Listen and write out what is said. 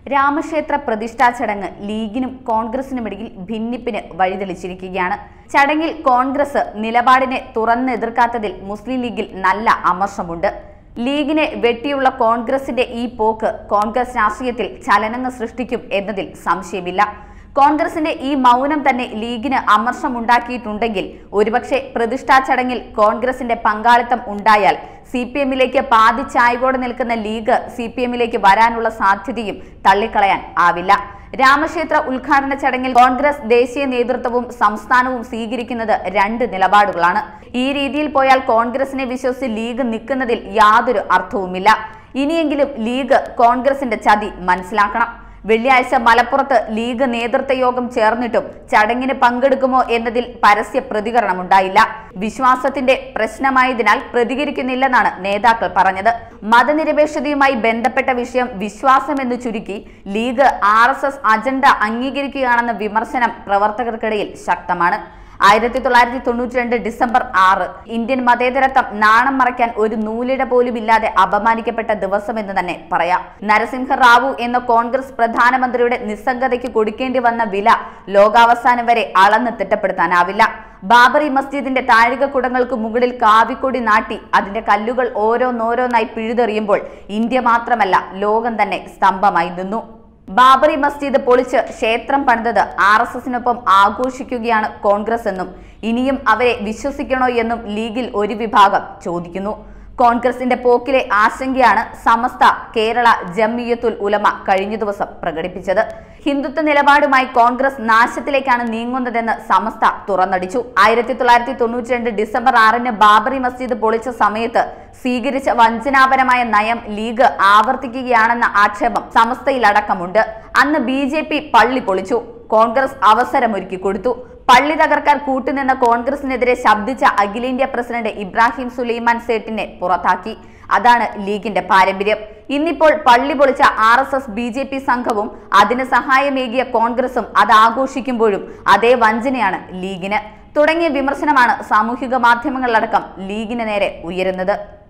രാമക്ഷേത്ര പ്രതിഷ്ഠാ ചടങ്ങ് ലീഗിനും കോൺഗ്രസിനുമിടയിൽ ഭിന്നിപ്പിന് വഴിതെളിച്ചിരിക്കുകയാണ് ചടങ്ങിൽ കോൺഗ്രസ് നിലപാടിനെ തുറന്നെതിർക്കാത്തതിൽ മുസ്ലിം ലീഗിൽ നല്ല അമർഷമുണ്ട് ലീഗിനെ വെട്ടിയുള്ള കോൺഗ്രസിന്റെ ഈ പോക്ക് കോൺഗ്രസ് രാഷ്ട്രീയത്തിൽ ചലനങ്ങൾ സൃഷ്ടിക്കും എന്നതിൽ സംശയമില്ല കോൺഗ്രസിന്റെ ഈ മൗനം തന്നെ ലീഗിന് അമർഷമുണ്ടാക്കിയിട്ടുണ്ടെങ്കിൽ ഒരുപക്ഷെ പ്രതിഷ്ഠാ ചടങ്ങിൽ കോൺഗ്രസിന്റെ പങ്കാളിത്തം ഉണ്ടായാൽ സി പി എമ്മിലേക്ക് പാതിച്ചായ്വോടെ നിൽക്കുന്ന ലീഗ് സി പി എമ്മിലേക്ക് വരാനുള്ള സാധ്യതയും തള്ളിക്കളയാൻ ആവില്ല രാമക്ഷേത്ര ഉദ്ഘാടന ചടങ്ങിൽ കോൺഗ്രസ് ദേശീയ നേതൃത്വവും സംസ്ഥാനവും സ്വീകരിക്കുന്നത് രണ്ട് നിലപാടുകളാണ് ഈ രീതിയിൽ പോയാൽ കോൺഗ്രസിനെ വിശ്വസിച്ച് ലീഗ് നിൽക്കുന്നതിൽ യാതൊരു അർത്ഥവുമില്ല ഇനിയെങ്കിലും ലീഗ് കോൺഗ്രസിന്റെ ചതി മനസ്സിലാക്കണം വെള്ളിയാഴ്ച മലപ്പുറത്ത് ലീഗ് നേതൃത്വ യോഗം ചേർന്നിട്ടും ചടങ്ങിന് പങ്കെടുക്കുമോ എന്നതിൽ പരസ്യ പ്രതികരണമുണ്ടായില്ല വിശ്വാസത്തിന്റെ പ്രശ്നമായതിനാൽ പ്രതികരിക്കുന്നില്ലെന്നാണ് നേതാക്കൾ പറഞ്ഞത് മതനിരപേക്ഷതയുമായി ബന്ധപ്പെട്ട വിഷയം വിശ്വാസമെന്ന് ചുരുക്കി ലീഗ് ആർ അജണ്ട അംഗീകരിക്കുകയാണെന്ന വിമർശനം പ്രവർത്തകർക്കിടയിൽ ശക്തമാണ് ആയിരത്തി തൊള്ളായിരത്തി തൊണ്ണൂറ്റി രണ്ട് ഡിസംബർ ആറ് ഇന്ത്യൻ മതേതരത്വം നാണം മറയ്ക്കാൻ ഒരു നൂലിട പോലും ഇല്ലാതെ അപമാനിക്കപ്പെട്ട ദിവസമെന്ന് തന്നെ പറയാം നരസിംഹ റാവു എന്ന കോൺഗ്രസ് പ്രധാനമന്ത്രിയുടെ നിസ്സംഗതയ്ക്ക് കൊടുക്കേണ്ടി വന്ന വില ലോകാവസാനം വരെ അളന്ന് തിട്ടപ്പെടുത്താനാവില്ല ബാബറി മസ്ജിദിന്റെ താഴികക്കുടങ്ങൾക്ക് മുകളിൽ കാവിക്കൊടി നാട്ടി അതിന്റെ കല്ലുകൾ ഓരോന്നോരോന്നായി പിഴുതെറിയുമ്പോൾ ഇന്ത്യ മാത്രമല്ല ലോകം തന്നെ സ്തംഭമായി നിന്നു ബാബറി മസ്ജിദ് പൊളിച്ച് ക്ഷേത്രം പണിതത് ആർ എസ് എസിനൊപ്പം ആഘോഷിക്കുകയാണ് കോൺഗ്രസ് എന്നും ഇനിയും അവരെ വിശ്വസിക്കണോ എന്നും ലീഗിൽ ഒരു വിഭാഗം ചോദിക്കുന്നു കോൺഗ്രസിന്റെ പോക്കിലെ ആശങ്കയാണ് സമസ്ത കേരള ജമിയത്തുൽ ഉലമ കഴിഞ്ഞ ദിവസം പ്രകടിപ്പിച്ചത് ഹിന്ദുത്വ നിലപാടുമായി കോൺഗ്രസ് നാശത്തിലേക്കാണ് നീങ്ങുന്നതെന്ന് സമസ്ത തുറന്നടിച്ചു ആയിരത്തി തൊള്ളായിരത്തി തൊണ്ണൂറ്റി രണ്ട് ഡിസംബർ ആറിന് ബാബറി മസ്ജിദ് പൊളിച്ച സമയത്ത് സ്വീകരിച്ച വഞ്ചനാപരമായ നയം ലീഗ് ആവർത്തിക്കുകയാണെന്ന ആക്ഷേപം സമസ്തയിലടക്കമുണ്ട് അന്ന് ബി ജെ പി പള്ളി പൊളിച്ചു കോൺഗ്രസ് അവസരമൊരുക്കി കൊടുത്തു പള്ളി തകർക്കാൻ കൂട്ടുനിന്ന കോൺഗ്രസിനെതിരെ ശബ്ദിച്ച അഖിലേന്ത്യാ പ്രസിഡന്റ് ഇബ്രാഹിം സുലൈമാൻ സേട്ടിനെ പുറത്താക്കി അതാണ് ലീഗിന്റെ പാരമ്പര്യം ഇന്നിപ്പോൾ പള്ളി പൊളിച്ച R S S B J P സംഘവും അതിന് സഹായമേകിയ കോൺഗ്രസും അത് ആഘോഷിക്കുമ്പോഴും അതേ വഞ്ചനയാണ് ലീഗിന് തുടങ്ങിയ വിമർശനമാണ് സാമൂഹിക മാധ്യമങ്ങളിലടക്കം ലീഗിന് നേരെ ഉയരുന്നത്